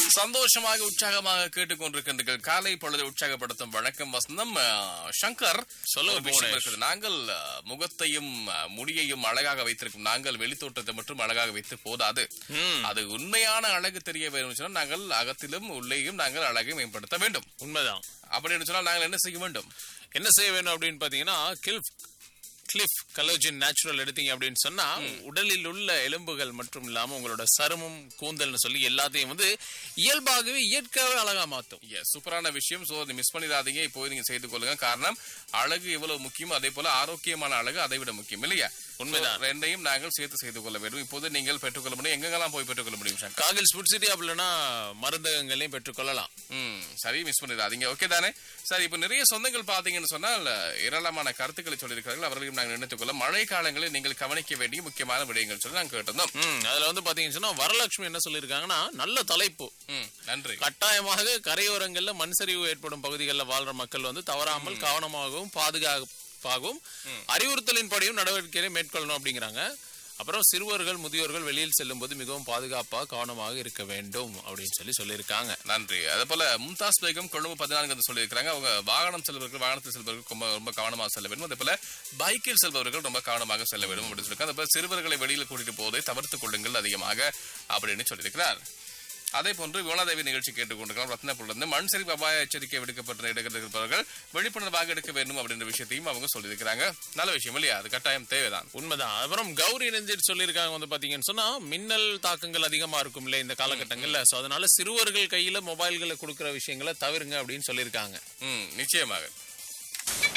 சந்தோஷமாக உற்சாகமாக கேட்டுக்கொண்டிருக்கின்றீர்கள் காலை பொழுது உற்சாகப்படுத்தும் வணக்கம் வசந்தம் அஹ், சங்கர் சொல்லுங்க, ஒரு விஷயம் புவனேஷ். இருக்குது. நாங்கள் அஹ், முகத்தையும் அஹ், முடியையும் அழகாக வைத்திருக்கும் நாங்கள் வெளித்தோட்டத்தை மட்டும் அழகாக வைத்து போதாது ம், அது உண்மையான அழகு தெரிய வேண்டும் சொன்னால் நாங்கள் அகத்திலும் உள்ளேயும் நாங்கள் அழகை மேம்படுத்த வேண்டும் உண்மைதான் அப்படின்னு சொன்னால் நாங்கள் என்ன செய்ய வேண்டும் என்ன செய்ய வேணும் அப்படின்னு பாத்தீங்கன்னா கில்ஃப் கிளிஃப் கலோஜின் நேச்சுரல் எடுத்தீங்க அப்படின்னு சொன்னா உடலில் உள்ள எலும்புகள் மட்டும் இல்லாம உங்களோட சருமம் கூந்தல்னு சொல்லி எல்லாத்தையும் வந்து இயல்பாகவே இயற்கையாவே அழகா மாத்தும் Yes, சூப்பரான விஷயம் சோ மிஸ் பண்ணிடாதீங்க இப்போ நீங்க செய்து கொள்ளுங்க காரணம் அழகு எவ்வளவு முக்கியம் அதே போல ஆரோக்கியமான அழகு அதை விட முக்கியம் இல்லையா உண்மைதான். So, ரெண்டையும் நாங்கள் சேர்த்து செய்து கொள்ள வேண்டும் இப்போது நீங்கள் பெற்றுக்கொள்ள முடியும் எங்கெங்கெல்லாம் போய் பெற்றுக்கொள்ள முடியும் சங்கர் காகில் ஸ்புட் சிட்டி அப்படின்னா மருந்தகங்களையும் பெற்றுக்கொள்ளலாம் ம் சரி மிஸ் பண்ணிடாதீங்க ஓகே தானே சரி இப்போ நிறைய சொந்தங்கள் பாத்தீங்கன்னு சொன்னால் ஏராளமான கருத்துக்களை சொல்லியிருக்கிறார்கள் அவர்களையும் நாங்கள் நினைத்துக்கொள்ள மழை காலங்களில் நீங்கள் கவனிக்க வேண்டிய முக்கியமான விடயங்கள் சொல்லி நாங்கள் கேட்டிருந்தோம் ம் அதுல வந்து பாத்தீங்கன்னு சொன்னா வரலட்சுமி என்ன சொல்லியிருக்காங்கன்னா நல்ல தலைப்பு ம் நன்றி கட்டாயமாக கரையோரங்கள்ல மண் சரிவு ஏற்படும் பகுதிகளில் வாழ்ற மக்கள் வந்து தவறாமல் கவனமாகவும் பாதுகாப்பாகவும் அறிவுறுத்தலின் படியும் நடவடிக்கைகளை மேற்கொள்ளணும் அப்படிங்கிறாங்க அப்புறம் சிறுவர்கள் முதியோர்கள் வெளியில் செல்லும் போது மிகவும் பாதுகாப்பாக கவனமாக இருக்க வேண்டும் அப்படின்னு சொல்லி சொல்லியிருக்காங்க நன்றி அதே போல மும்தாஸ் பேகம் கொழும்பு பதினான்கு என்று சொல்லியிருக்கிறாங்க அவங்க வாகனம் செல்பவர்கள் வாகனத்தில் செல்பவர்கள் ரொம்ப ரொம்ப கவனமாக செல்ல வேண்டும் அதே போல பைக்கில் செல்பவர்கள் ரொம்ப கவனமாக செல்ல வேண்டும் அப்படின்னு சொல்லியிருக்காங்க அதே போல சிறுவர்களை வெளியில் கூட்டிட்டு போவதை தவிர்த்துக் கொள்ளுங்கள் அதிகமாக அப்படின்னு சொல்லியிருக்கிறார் அதே போன்று விமலாதேவி நிகழ்ச்சி கேட்டுக்கொண்டிருக்கலாம் ரத்னபுரிலிருந்து மண் சரிவு அபாய எச்சரிக்கை விடுக்கப்பட்ட இடங்களில் இருப்பவர்கள் விழிப்புணர்வாக எடுக்க வேண்டும் அப்படின்ற விஷயத்தையும் அவங்க சொல்லியிருக்கிறாங்க நல்ல விஷயம் இல்லையா அது கட்டாயம் தேவைதான் உண்மைதான் அப்புறம் கௌரி நெஞ்சிட் சொல்லியிருக்காங்க வந்து பாத்தீங்கன்னு சொன்னா மின்னல் தாக்கங்கள் அதிகமா இருக்கும் இல்ல இந்த காலகட்டங்கள்ல சோ அதனால சிறுவர்கள் கையில மொபைல்களை கொடுக்கிற விஷயங்களை தவிருங்க அப்படின்னு சொல்லியிருக்காங்க ம் நிச்சயமாக